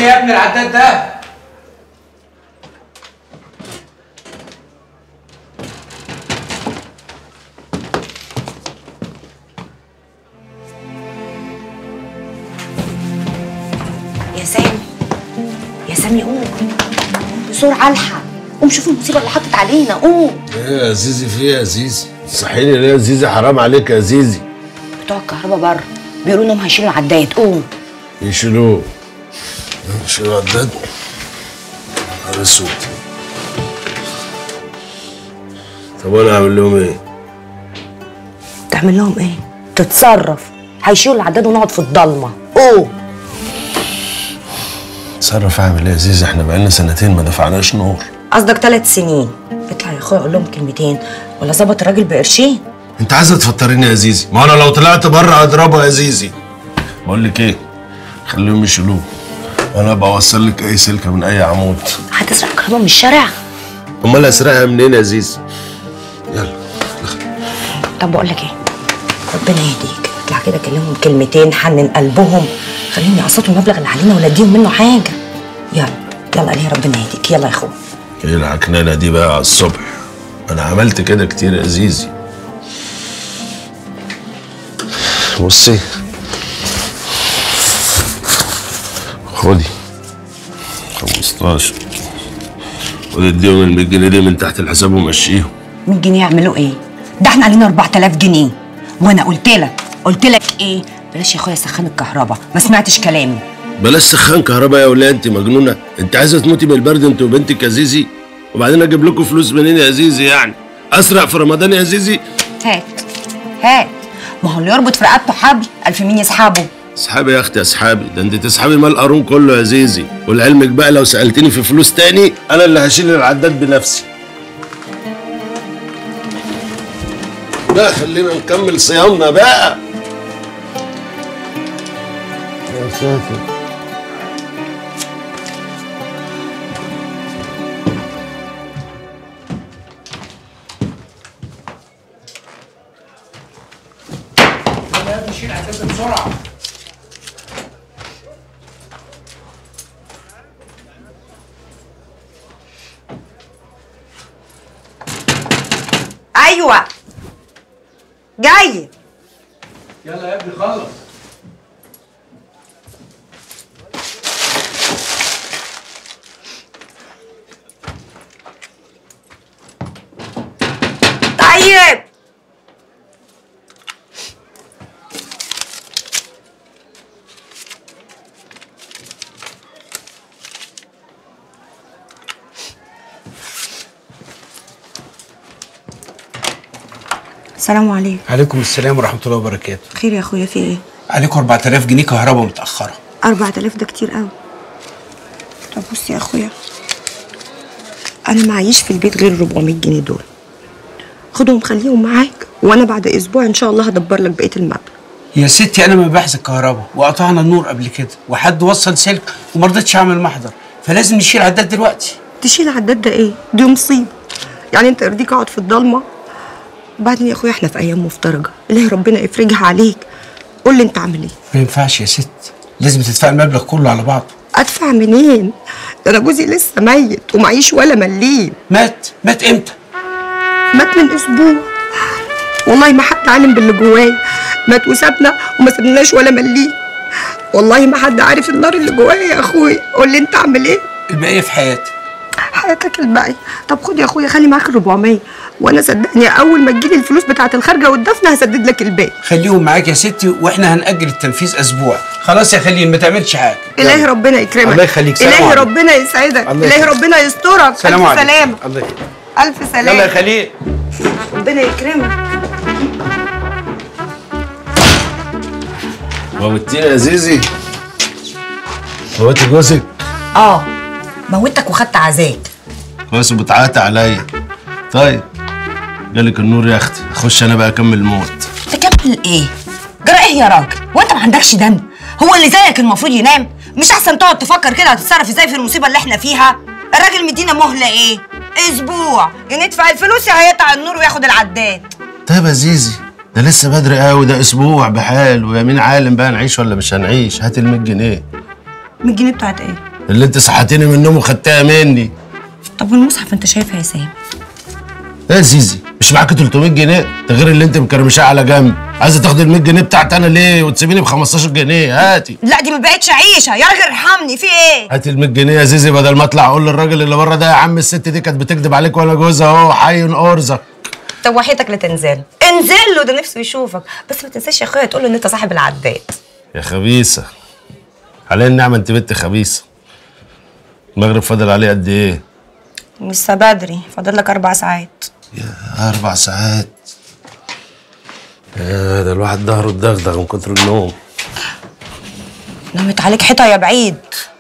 لي يا ابني العداد ده يا سامي يا سامي قوم بسرعة الحق قوم شوف المصيبة اللي حطت علينا قوم ايه يا زيزي في ايه يا زيزي صحيني ليه يا زيزي حرام عليك يا زيزي بتوع الكهرباء بره بيقولوا انهم هيشيلوا العداد قوم يشيلوه يشيلوا عداد نهار اسود طب وانا اعمل لهم ايه؟ تعمل لهم ايه؟ تتصرف هيشيلوا العداد ونقعد في الضلمة قوم اتصرف اعمل ايه يا زيزي احنا بقالنا سنتين ما دفعناش نور قصدك ثلاث سنين اطلع يا اخويا قول لهم كلمتين ولا ظبط الراجل بقرشين انت عايزه تفطريني يا زيزي ما انا لو طلعت بره اضربها يا زيزي بقول لك ايه خليهم يشيلوه وانا ابقى اوصل لك اي سلكه من اي عمود هتسرق الكهرباء من الشارع امال اسرقها منين يا زيزي يلا طب بقول لك ايه ربنا يهديك اطلع كده كلمهم كلمتين حنن قلبهم خليهم يقسطوا المبلغ اللي علينا ولا اديهم منه حاجه يلا يلا ليه ربنا يهديك يلا يا اخويا ايه العكنانه دي بقى على الصبح انا عملت كده كتير يا زيزي بصي خدي 15 خد اديهم ال 100 جنيه دي من تحت الحساب ومشيهم 100 جنيه يعملوا ايه؟ ده احنا علينا 4000 جنيه وانا قلت لك قلت لك ايه؟ بلاش يا اخويا سخان الكهرباء ما سمعتش كلامي بلاش سخان كهرباء يا وليه انت مجنونه انت عايزه تموتي من البرد انت وبنتك يا زيزي وبعدين اجيب لكم فلوس منين يا زيزي يعني اسرع في رمضان يا زيزي هات هات ما هو اللي يربط في رقبته حبل الف مين يسحبه اسحبي يا اختي اسحبي ده انت تسحبي مال قارون كله يا زيزي ولعلمك بقى لو سالتني في فلوس تاني انا اللي هشيل العداد بنفسي بقى خلينا نكمل صيامنا بقى يا ساتر يلا يا ابني شيل العداد ده بسرعه ايوه جاي يلا يا ابني خلص طيب السلام عليكم عليكم السلام ورحمه الله وبركاته خير يا اخويا في ايه عليكم 4000 جنيه كهرباء متاخره 4000 ده كتير قوي طب بص يا اخويا انا معيش في البيت غير 400 جنيه دول خدهم خليهم معاك وانا بعد اسبوع ان شاء الله هدبر لك بقيه المبلغ يا ستي انا مباحث الكهرباء وقطعنا النور قبل كده وحد وصل سلك وما رضيتش اعمل محضر فلازم نشيل عداد دلوقتي تشيل عداد ده ايه دي مصيبه يعني انت يرضيك اقعد في الضلمه وبعدين يا اخويا احنا في ايام مفترجه الله ربنا يفرجها عليك قول لي انت عامل ايه ما ينفعش يا ست لازم تدفع المبلغ كله على بعضه ادفع منين ده انا جوزي لسه ميت ومعيش ولا مليم مات مات امتى مات من اسبوع والله ما حد عالم باللي جوايا مات وسابنا وما سابناش ولا مليم والله ما حد عارف النار اللي جوايا يا اخويا قول لي انت اعمل ايه البقيه في حياتي حياتك الباقي طب خد يا اخويا خلي معاك ال 400 وانا صدقني اول ما تجيلي الفلوس بتاعه الخارجه والدفن هسدد لك الباقي خليهم معاك يا ستي واحنا هنأجل التنفيذ اسبوع خلاص يا خليل ما تعملش حاجه الهي ربنا يكرمك الله يخليك. سلام الهي عليكم. ربنا يسعدك الله الهي يخليك. ربنا يسترك سلام الف عليكم سلامه الله يخليك الف سلامه يلا يا خليل ربنا يكرمك موتيني يا زيزي موتي جوزك اه موتك وخدت عزاك كويس وبتعاتي عليا طيب جالك النور يا اختي اخش انا بقى اكمل الموت تكمل ايه جرى ايه يا راجل وانت ما عندكش دم هو اللي زيك المفروض ينام مش احسن تقعد تفكر كده هتتصرف ازاي في المصيبه اللي احنا فيها الراجل مدينا مهله ايه اسبوع يا ندفع الفلوس يا هيقطع النور وياخد العداد طيب يا زيزي ده لسه بدري قوي ده اسبوع بحال ويا مين عالم بقى نعيش ولا مش هنعيش هات ال 100 جنيه 100 جنيه بتاعت ايه اللي انت صحتيني من النوم وخدتها مني طب والمصحف انت شايفها يا سام ايه يا زيزي مش معاك 300 جنيه ده غير اللي انت مكرمشاه على جنب عايزه تاخدي ال 100 جنيه بتاعتي انا ليه وتسيبيني ب 15 جنيه هاتي لا دي ما بقتش عيشه يا راجل ارحمني في ايه هاتي ال 100 جنيه يا زيزي بدل ما اطلع اقول للراجل اللي بره ده يا عم الست دي كانت بتكذب عليك وانا جوزها اهو حي ارزق طب وحياتك لا تنزل انزل له ده نفسه يشوفك بس ما تنساش يا اخويا تقول له ان انت صاحب العداد يا خبيثه عليا النعمه انت بنت خبيثه المغرب فاضل عليه قد ايه لسه بدري فاضل لك اربع ساعات يا اربع ساعات يا ده الواحد ظهره اتدغدغ من كتر النوم نمت عليك حيطه يا بعيد